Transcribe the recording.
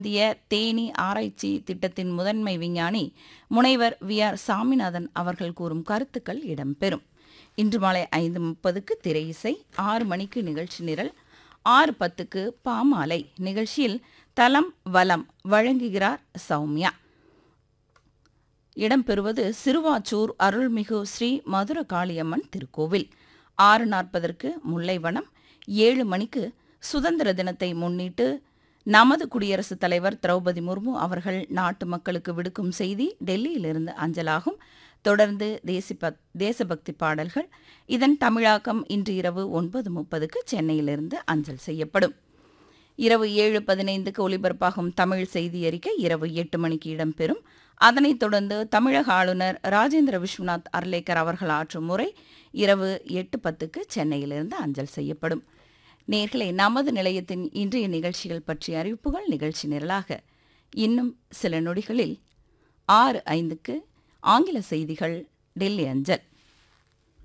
இந்திய தேனீ ஆராய்ச்சி திட்டத்தின் முதன்மை விஞ்ஞானி முனைவர் வி ஆர் சாமிநாதன் அவர்கள் கூறும் கருத்துக்கள் இடம்பெறும் இன்று மாலை ஐந்து முப்பதுக்கு திரை இசை ஆறு மணிக்கு நிகழ்ச்சி நிரல் ஆறு பத்துக்கு பாமாலை நிகழ்ச்சியில் தலம் வலம் வழங்குகிறார் சௌமியா இடம்பெறுவது சிறுவாச்சூர் அருள்மிகு ஸ்ரீ மதுர காளியம்மன் திருக்கோவில் ஆறு நாற்பதற்கு முல்லைவனம் ஏழு மணிக்கு சுதந்திர தினத்தை முன்னிட்டு நமது குடியரசுத் தலைவர் திரௌபதி முர்மு அவர்கள் நாட்டு மக்களுக்கு விடுக்கும் செய்தி டெல்லியிலிருந்து அஞ்சலாகும் தொடர்ந்து தேசிப தேசபக்தி பாடல்கள் இதன் தமிழாக்கம் இன்று இரவு ஒன்பது முப்பதுக்கு சென்னையிலிருந்து அஞ்சல் செய்யப்படும் இரவு ஏழு பதினைந்துக்கு ஒலிபரப்பாகும் தமிழ் செய்தி அறிக்கை இரவு எட்டு மணிக்கு இடம்பெறும் அதனைத் தொடர்ந்து தமிழக ஆளுநர் ராஜேந்திர விஸ்வநாத் அர்லேக்கர் அவர்கள் ஆற்றும் முறை இரவு எட்டு பத்துக்கு சென்னையிலிருந்து அஞ்சல் செய்யப்படும் நேர்களே நமது நிலையத்தின் இன்றைய நிகழ்ச்சிகள் பற்றிய அறிவிப்புகள் நிகழ்ச்சி நிரலாக இன்னும் சில நொடிகளில் ஆறு ஐந்துக்கு ஆங்கில செய்திகள் டெல்லி அஞ்சல்